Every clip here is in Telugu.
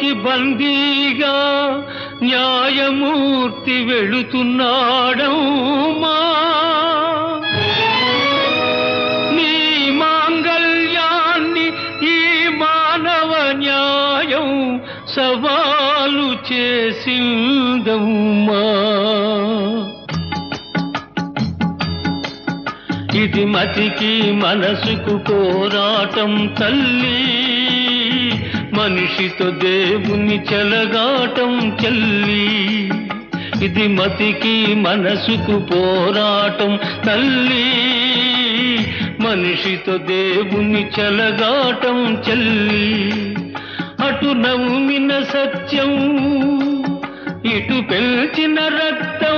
బందీగా న్యాయమూర్తి వెళుతున్నాడమ్మా నీ మాంగళ్యాన్ని ఈ మానవ న్యాయం సవాలు చేసిందమ్మా ఇది మతికి మనసుకు పోరాటం తల్లి మనిషితో దేవుని చెలగాటం చెల్లి ఇది మతికి మనసుకు పోరాటం తల్లి మనిషితో దేవుని చెలగాటం చెల్లి అటు నవ్విన సత్యం ఇటు పెంచిన రక్తం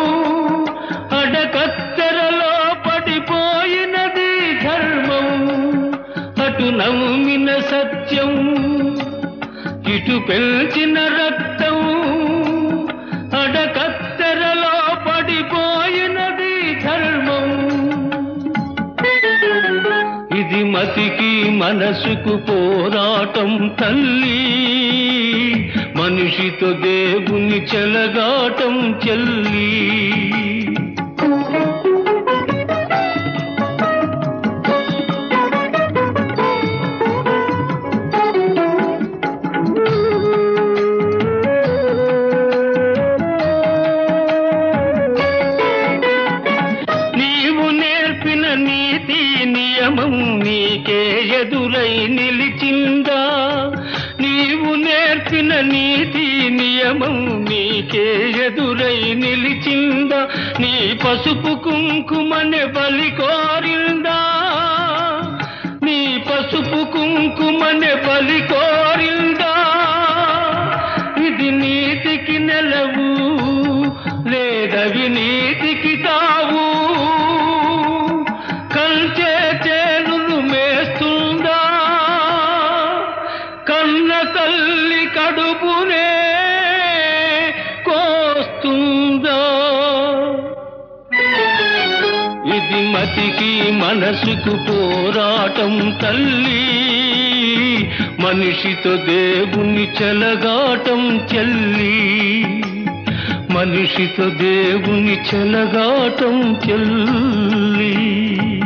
అడకత్తెరలో పడిపోయినది ధర్మం అటు నమ్మిన సత్యం ఇటు పెంచిన రక్తం అడకత్తెరలో పడిపోయినది ధర్మం ఇది మతికి మనసుకు పోరాటం తల్లి మనిషితో దేవుని చెలగాటం చెల్లి నీవు నేర్పిన నీతి నియమం నీకే ఎదురై నిలిచిందా నీవు నేర్పిన నీతి నియమం నీకే ఎదురై నిలిచిందా నీ పసుపు కుంకుమనే బలి కోరిందా నీ పసుపు కుంకుమనే బలి కోరిందా ఇది నీతికి నెలవు లేదవి నీతికి తావు కంచే చేనులు మేస్తుందా కన్న తల్లి కడుపునే కోస్తుందా ఇది మతికి మనసుకు పోరాటం తల్లి మనిషితో దేవుని చెలగాటం చెల్లి మనిషితో దేవుని చెలగాటం చెల్లి